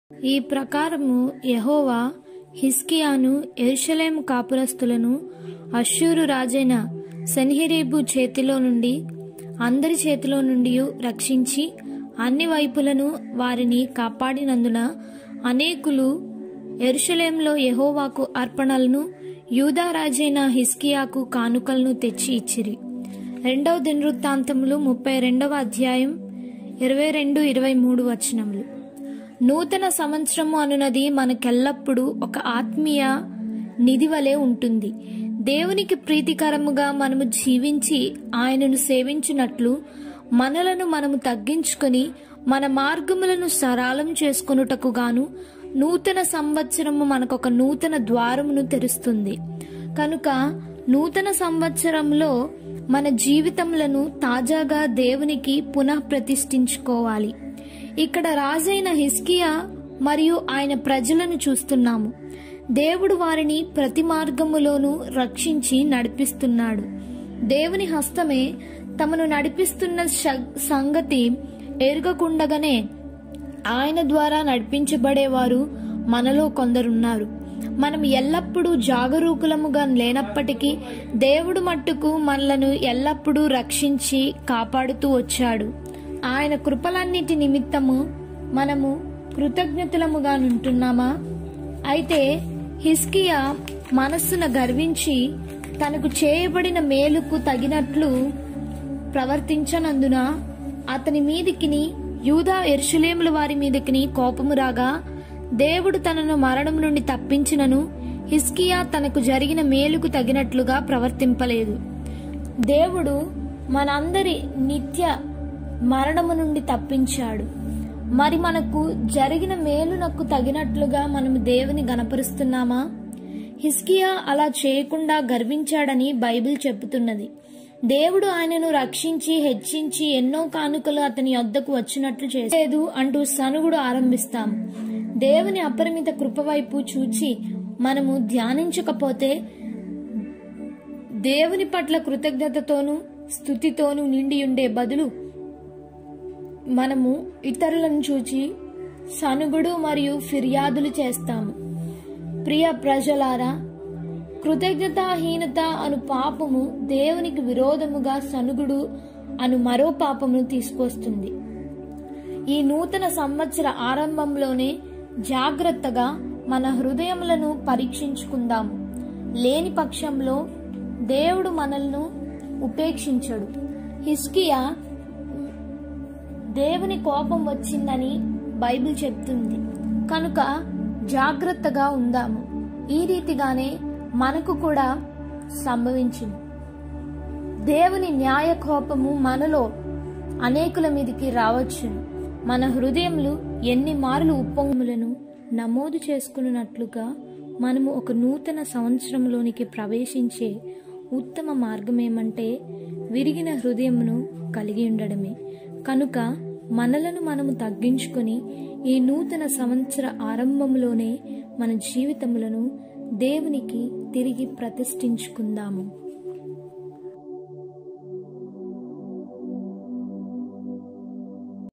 ఈ ప్రకారము యెహోవా హిజ్కియాను యెరూషలేము కాపురస్తులను అష్షూరు రాజైన సన్హెరీబు చేతిలో నుండి అందరి చేతిలో నుండి రక్షించి అన్ని వైపులను వారిని కాపాడినందున అనేకులు యెరూషలేములో యెహోవాకు అర్పణలను యూదా రాజైన హిజ్కియాకు కానుకలను తెచ్చి ఇచ్చిరి రెండవ దినవృత్తాంతములు ముప్పై రెండవ అధ్యాయం ఇరవై రెండు ఇరవై మూడు వచనములు నూతన సంవత్సరము అనునది మనకెల్లప్పుడూ ఒక ఆత్మీయ నిధి వలె ఉంటుంది దేవునికి ప్రీతికరముగా మనము జీవించి ఆయనను సేవించినట్లు మనలను మనము తగ్గించుకొని మన మార్గములను సరళం చేసుకొనుటకు గాను నూతన సంవత్సరము మనకొక నూతన ద్వారమును తెరుస్తుంది కనుక నూతన సంవత్సరంలో మన జీవితములను తాజాగా దేవునికి పునః ప్రతిష్ఠించుకోవాలి ఇక్కడ రాజైన హిస్కియా మరియు ఆయన ప్రజలను చూస్తున్నాము దేవుడు వారిని ప్రతి మార్గములోనూ రక్షించి నడిపిస్తున్నాడు దేవుని హస్తమే తమను నడిపిస్తున్న శ- సంగతి ఎరుగకుండగానే ఆయన ద్వారా నడిపించబడేవారు మనలో కొందరున్నారు మనం ఎల్లప్పుడూ జాగరూకులముగా లేనప్పటికీ దేవుడు మట్టుకు మనలను ఎల్లప్పుడూ రక్షించి కాపాడుతూ వచ్చాడు ఆయన కృపలన్నిటి నిమిత్తము మనము కృతజ్ఞతలముగా నుంటున్నామా అయితే హిస్కియా మనస్సున గర్వించి తనకు చేయబడిన మేలుకు తగినట్లు ప్రవర్తించనందున అతని మీదికిని యూదా ఎర్షులేముల వారి మీదికిని కోపము రాగా దేవుడు తనను మరణం నుండి తప్పించినను హిస్కియా తనకు జరిగిన మేలుకు తగినట్లుగా ప్రవర్తింపలేదు దేవుడు మనందరి నిత్య మరణము నుండి తప్పించాడు మరి మనకు జరిగిన మేలునకు తగినట్లుగా మనము దేవుని గనపరుస్తున్నామా హిస్కియా అలా చేయకుండా గర్వించాడని బైబిల్ చెబుతున్నది దేవుడు ఆయనను రక్షించి హెచ్చించి ఎన్నో కానుకలు అతని యొద్దకు వచ్చినట్లు చేసేదు అంటూ సనుగుడు ఆరంభిస్తాం దేవుని అపరిమిత కృప వైపు చూచి మనము ధ్యానించకపోతే దేవుని పట్ల కృతజ్ఞతతోనూ స్థుతితోనూ నిండి ఉండే బదులు మనము ఇతరులను చూచి సనుగుడు మరియు ఫిర్యాదులు చేస్తాము ప్రియ ప్రజలారా కృతజ్ఞతాహీనత అను పాపము దేవునికి విరోధముగా సనుగుడు అను మరో పాపమును తీసుకొస్తుంది ఈ నూతన సంవత్సర ఆరంభంలోనే జాగ్రత్తగా మన హృదయములను పరీక్షించుకుందాము లేని పక్షంలో దేవుడు మనల్ని ఉపేక్షించడు హిస్కియా దేవుని కోపం వచ్చిందని బైబిల్ చెప్తుంది కనుక జాగ్రత్తగా ఉందాము ఈ రీతిగానే మనకు కూడా సంభవించింది దేవుని న్యాయ కోపము మనలో అనేకుల మీదికి రావచ్చును మన హృదయములు ఎన్ని మారులు ఉప్పొంగులను నమోదు చేసుకున్నట్లుగా మనము ఒక నూతన సంవత్సరంలోనికి ప్రవేశించే ఉత్తమ మార్గమేమంటే విరిగిన హృదయమును కలిగి ఉండడమే కనుక మనలను మనము తగ్గించుకొని ఈ నూతన సంవత్సర ఆరంభంలోనే మన జీవితములను దేవునికి తిరిగి ప్రతిష్ఠించుకుందాము